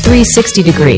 360 degree.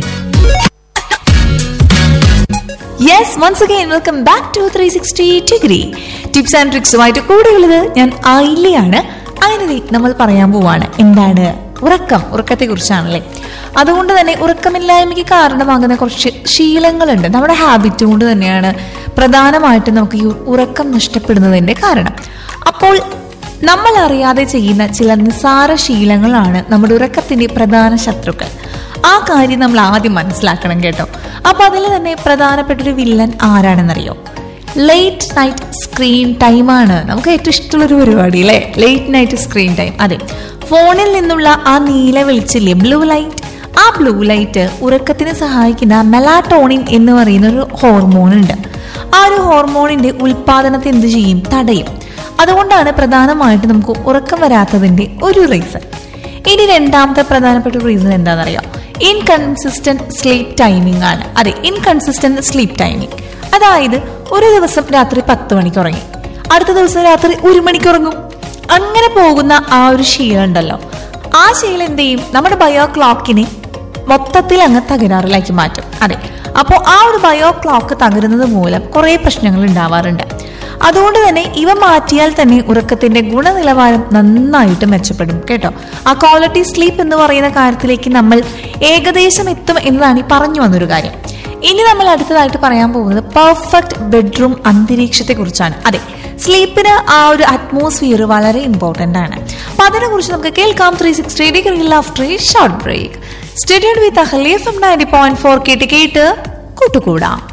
Yes once again welcome back to three sixty degree tips and ട്രിക്സുമായിട്ട് കൂടെയുള്ളത് ഞാൻ ഐലിയാണ് അതിന് നമ്മൾ പറയാൻ പോവാണ് എന്താണ് ഉറക്കം ഉറക്കത്തെ കുറിച്ചാണല്ലേ അതുകൊണ്ട് തന്നെ ഉറക്കമില്ലായ്മയ്ക്ക് കാരണമാകുന്ന കുറച്ച് ശീലങ്ങളുണ്ട് നമ്മുടെ ഹാബിറ്റ് കൊണ്ട് തന്നെയാണ് പ്രധാനമായിട്ടും നമുക്ക് ഈ ഉറക്കം നഷ്ടപ്പെടുന്നതിന്റെ കാരണം അപ്പോൾ നമ്മൾ അറിയാതെ ചെയ്യുന്ന ചില നിസ്സാര ശീലങ്ങളാണ് നമ്മുടെ ഉറക്കത്തിന്റെ പ്രധാന ശത്രുക്കൾ ആ കാര്യം നമ്മൾ ആദ്യം മനസ്സിലാക്കണം കേട്ടോ അപ്പൊ അതിൽ തന്നെ പ്രധാനപ്പെട്ട ഒരു വില്ലൻ ആരാണെന്നറിയോ ലേറ്റ് നൈറ്റ് സ്ക്രീൻ ടൈമാണ് നമുക്ക് ഏറ്റവും ഇഷ്ടമുള്ളൊരു പരിപാടി അല്ലേ ലേറ്റ് നൈറ്റ് സ്ക്രീൻ ടൈം അതെ ഫോണിൽ നിന്നുള്ള ആ നീല വെളിച്ചില്ലേ ബ്ലൂ ലൈറ്റ് ആ ബ്ലൂ ലൈറ്റ് ഉറക്കത്തിന് സഹായിക്കുന്ന മെലാറ്റോണിൻ എന്ന് പറയുന്ന ഒരു ഹോർമോൺ ഉണ്ട് ആ ഒരു ഹോർമോണിന്റെ ഉൽപാദനത്തെ എന്ത് ചെയ്യും തടയും അതുകൊണ്ടാണ് പ്രധാനമായിട്ട് നമുക്ക് ഉറക്കം വരാത്തതിന്റെ ഒരു റീസൺ ഇനി രണ്ടാമത്തെ പ്രധാനപ്പെട്ട റീസൺ എന്താണെന്നറിയോ ഇൻകൺസിസ്റ്റന്റ് സ്ലീപ്പ് ടൈമിംഗ് ആണ് അതെ ഇൻകൺസിസ്റ്റന്റ് സ്ലീപ്പ് ടൈമിംഗ് അതായത് ഒരു ദിവസം രാത്രി പത്ത് മണിക്ക് ഉറങ്ങി അടുത്ത ദിവസം രാത്രി ഒരു മണിക്ക് ഉറങ്ങും അങ്ങനെ പോകുന്ന ആ ഒരു ശീലം ഉണ്ടല്ലോ ആ ശീലം എന്ത് ചെയ്യും നമ്മുടെ ബയോ ക്ലോക്കിനെ മൊത്തത്തിൽ അങ്ങ് തകരാറിലാക്കി മാറ്റും അതെ അപ്പോൾ ആ ഒരു ബയോ ക്ലോക്ക് തകരുന്നത് മൂലം കുറേ പ്രശ്നങ്ങൾ ഉണ്ടാവാറുണ്ട് അതുകൊണ്ട് തന്നെ ഇവ മാറ്റിയാൽ തന്നെ ഉറക്കത്തിന്റെ ഗുണനിലവാരം നന്നായിട്ട് മെച്ചപ്പെടും കേട്ടോ ആ ക്വാളിറ്റി സ്ലീപ്പ് എന്ന് പറയുന്ന കാര്യത്തിലേക്ക് നമ്മൾ ഏകദേശം എത്തും എന്നതാണ് ഈ പറഞ്ഞു വന്നൊരു കാര്യം ഇനി നമ്മൾ അടുത്തതായിട്ട് പറയാൻ പോകുന്നത് പെർഫെക്റ്റ് ബെഡ്റൂം അന്തരീക്ഷത്തെ കുറിച്ചാണ് അതെ സ്ലീപ്പിന് ആ ഒരു അറ്റ്മോസ്ഫിയർ വളരെ ഇമ്പോർട്ടന്റ് ആണ് അപ്പൊ അതിനെ കുറിച്ച് നമുക്ക് കേൾക്കാം three sixty degree after short break stay tuned with Ahalya F M ninety point four കേട്ട് കേട്ട് കൂട്ടുകൂടാം